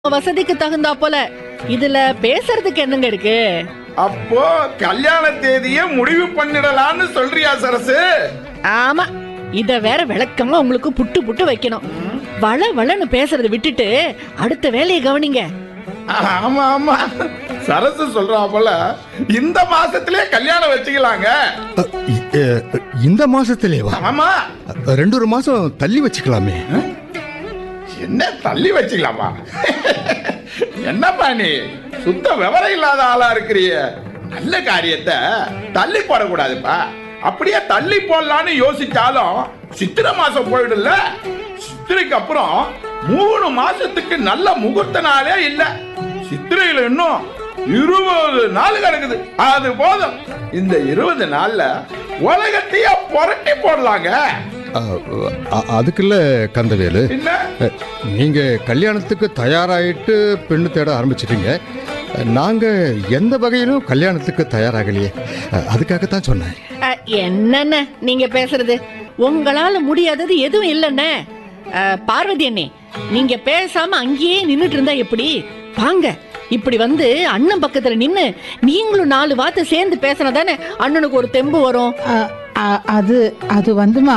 வசதிக்கு தகுந்தா போல இதுல பேசுறதுக்கு என்னங்க இருக்கு அப்போ கல்யாண தேதியை முடிவு பண்ணிடலாம்னு சொல்றியா சரசு ஆமா இத வேற விளக்கமா உங்களுக்கு புட்டு புட்டு வைக்கணும் வள வளன்னு பேசுறத விட்டுட்டு அடுத்த வேலையை கவனிங்க ஆமா ஆமா சரசு சொல்றா போல இந்த மாசத்திலே கல்யாணம் வச்சுக்கலாங்க அ, இ- அ, இந்த மாசத்திலேவா ஆமா ரெண்டு ஒரு மாசம் தள்ளி வச்சுக்கலாமே என்ன தள்ளி வச்சுக்கலாமா என்னப்பா நீ சுத்த விவரம் இல்லாத ஆளா இருக்கிறிய நல்ல காரியத்தை தள்ளி போடக்கூடாதுப்பா அப்படியே தள்ளி போடலான்னு யோசிச்சாலும் சித்திரை மாசம் போயிடும்ல சித்திரைக்கு அப்புறம் மூணு மாசத்துக்கு நல்ல முகூர்த்த நாளே இல்ல சித்திரையில இன்னும் இருபது நாள் கிடக்குது அது போதும் இந்த இருபது நாள்ல உலகத்தையே புரட்டி போடலாங்க அ, அ- அதுக்குள்ள கந்தவேலு என்ன அ, நீங்க கல்யாணத்துக்கு தயாராயிட்டு பெண்ணு தேட ஆரம்பிச்சிட்டீங்க அ, நாங்க எந்த வகையிலும் கல்யாணத்துக்கு தயாராகலையே அ, அதுக்காகத்தான் சொன்னேன் அ, என்னண்ணே நீங்க பேசுறது உங்களால முடியாதது எதுவும் இல்லைண்ணே அ, பார்வதி அண்ணே நீங்க பேசாம அங்கேயே நின்னுட்டு இருந்தா எப்படி வாங்க இப்படி வந்து அண்ணன் பக்கத்துல நின்னு நீங்களும் நாலு வார்த்தை சேர்ந்து பேசினா தானே அண்ணனுக்கு ஒரு தெம்பு வரும் அ, அ, அது அது வந்துமா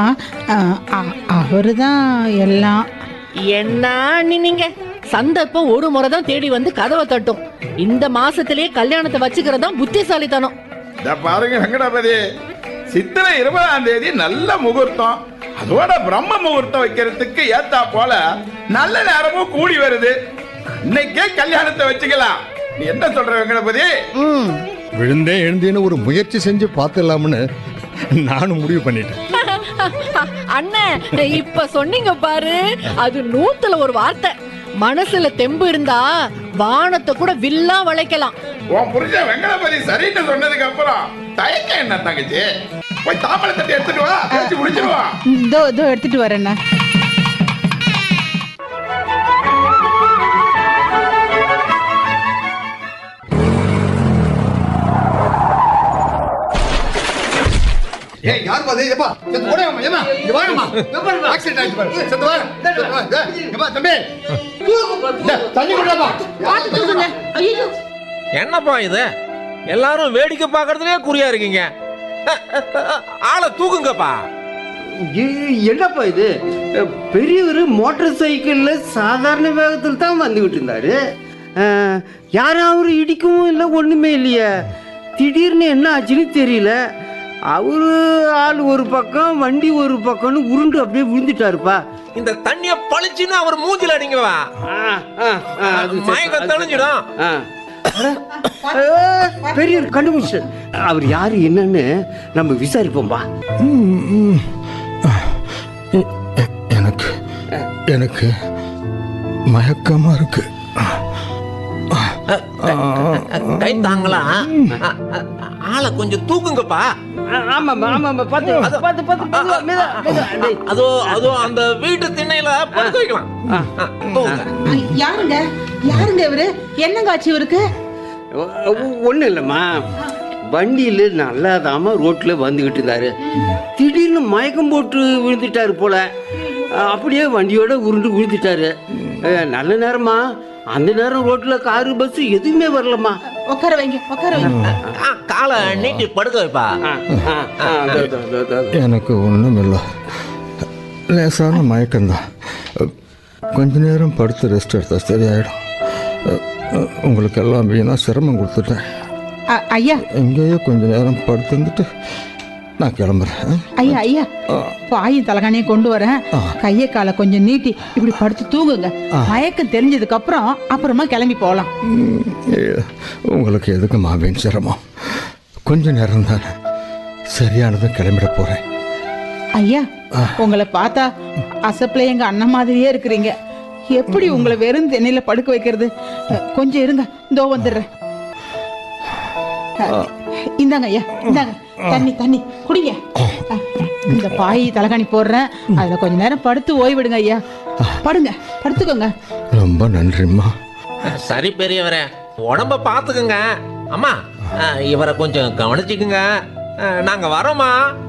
அவரு தான் எல்லாம் என்ன அண்ணி நீங்க சந்தர்ப்பம் ஒரு முறை தான் தேடி வந்து கதவை தட்டும் இந்த மாசத்திலேயே கல்யாணத்தை வச்சுக்கிறதா புத்திசாலித்தனம் இத பாருங்க வெங்கடபதி சித்திரை இருபதாம் தேதி நல்ல முகூர்த்தம் அதோட பிரம்ம முகூர்த்தம் வைக்கிறதுக்கு ஏத்தா போல நல்ல நேரமும் கூடி வருது இன்னைக்கே கல்யாணத்தை வச்சுக்கலாம் நீ என்ன சொல்ற வெங்கடபதி ம் விழுந்தே எழுந்தேன்னு ஒரு முயற்சி செஞ்சு பார்த்துடலாம்னு நானும் முடிவு பண்ணிட்டேன் அண்ணன் இப்ப சொன்னீங்க பாரு அது நூத்துல ஒரு வார்த்தை மனசுல தெம்பு இருந்தா வானத்தை கூட வில்லா வளைக்கலாம் உன் புருஷன் வெங்கடபதி சரின்னு சொன்னதுக்கு அப்புறம் தயக்கம் என்ன தங்கச்சி போய் தாமரை தட்டி எடுத்துட்டு வா பேச்சு முடிச்சிருவா இதோ இதோ எடுத்துட்டு வரேண்ணா ஏய் யார் பாது ஏப்பா செத்து ஓடேம்மா ஏமா இங்க வாங்கம்மா ஆக்சிடென்ட் ஆயிடுச்சு பாரு செத்து வா செத்து வா ஏப்பா தம்பி டேய், தண்ணி குடிடாப்பா என்னப்பா இது எல்லாரும் வேடிக்கை பார்க்கறதுலயே குறியா இருக்கீங்க ஆளை தூக்குங்கப்பா இ- என்னப்பா இது பெரியவர் மோட்டார் சைக்கிளில் சாதாரண வேகத்தில் தான் வந்துக்கிட்டு இருந்தாரு அஹ், யாரும் அவர் இடிக்கவும் இல்லை ஒன்றுமே இல்லையே திடீர்னு என்ன ஆச்சுன்னு தெரியல அவரு ஆள் ஒரு பக்கம் வண்டி ஒரு பக்கம்னு உருண்டு அப்படியே விழுந்துட்டாருப்பா இந்த தண்ணிய பளிச்சுன்னு அவர் மூஞ்சில அடிங்கவா ஆ, ஆ, ஆ, அது சரி. மயக்கம் தெளிஞ்சிடும் ஆ. அட, அஹ், பெரியவர் கண்டுபிடிச்சு அவர் யாரு என்னன்னு நம்ம விசாரிப்போம்பா ம், ம். எ- எ- எனக்கு எனக்கு மயக்கமா இருக்கு கை தாங்களா ஆளை கொஞ்சம் தூக்குங்கப்பா ஆ- ஆமாம்மா ஆமாம்மா பார்த்து பார்த்து பார்த்து பார்த்து மெதுவா, மெதுவா. டேய். அதோ அதோ அந்த வீட்டு திண்ணையில படுக்க வைக்கலாம் ஆ, தூக்குங்க யாருங்க யாருங்க இவரு என்னங்க ஆச்சு இவருக்கு ஒன்றும் இல்லைம்மா வண்டியில் நல்லாதாம ரோட்டில் வந்துக்கிட்டு இருந்தாரு திடீர்னு மயக்கம் போட்டு விழுந்துட்டாரு போல அஹ் அப்படியே வண்டியோட உருண்டு விழுந்துட்டாரு அஹ் நல்ல நேரமா அந்த நேரம் ரோட்டில் காரு பஸ் எதுவுமே வரலம்மா உட்கார வைங்க உட்கார வைங்க ஆ, காலை நீட்டி படுக்க வைப்பா ஆ, ஆ, ஆ, அதோ, அதோ, அதோ, அதோ. எனக்கு ஒன்றும் இல்லை லேசான மயக்கம்தான் கொஞ்ச நேரம் படுத்து ரெஸ்ட் எடுத்தா சரியாயிடும் உங்களுக்கு எல்லாம் வீணாக சிரமம் கொடுத்துட்டேன் அ- ஐயா எங்கேயோ கொஞ்ச நேரம் படுத்துருந்துட்டு நான் கிளம்புறேன் ஐயா ஐயா பாயும் தலகாணியும் கொண்டு வரேன் கையை காலை கொஞ்சம் நீட்டி இப்படி படுத்து தூங்குங்க மயக்கம் தெரிஞ்சதுக்கு அப்புறம் அப்புறமா கிளம்பி போகலாம் ம், ஏ, உங்களுக்கு எதுக்கு மாவேன் சிரமம் கொஞ்ச நேரம் தானே சரியானதும் கிளம்பிட போகிறேன் ஐயா உங்களை பார்த்தா அசப்புல எங்க அண்ணன் மாதிரியே இருக்கிறீங்க எப்படி உங்களை வெறும் தென்னையில படுக்க வைக்கிறது அ, கொஞ்சம் இருங்க இதோ வந்துடுறேன் அ, இந்தாங்க ஐயா இந்தாங்க தண்ணி தண்ணி குடிங்க அ, இந்த பாய் தலகாணி போடுறேன் அதுல கொஞ்ச நேரம் படுத்து ஓய்விடுங்க ஐயா படுங்க படுத்துக்கோங்க ரொம்ப நன்றிம்மா சரி பெரியவரே உடம்ப பாத்துக்குங்க அம்மா ஆ, இவரை கொஞ்சம் கவனிச்சுக்குங்க ஆ, நாங்க வரோமா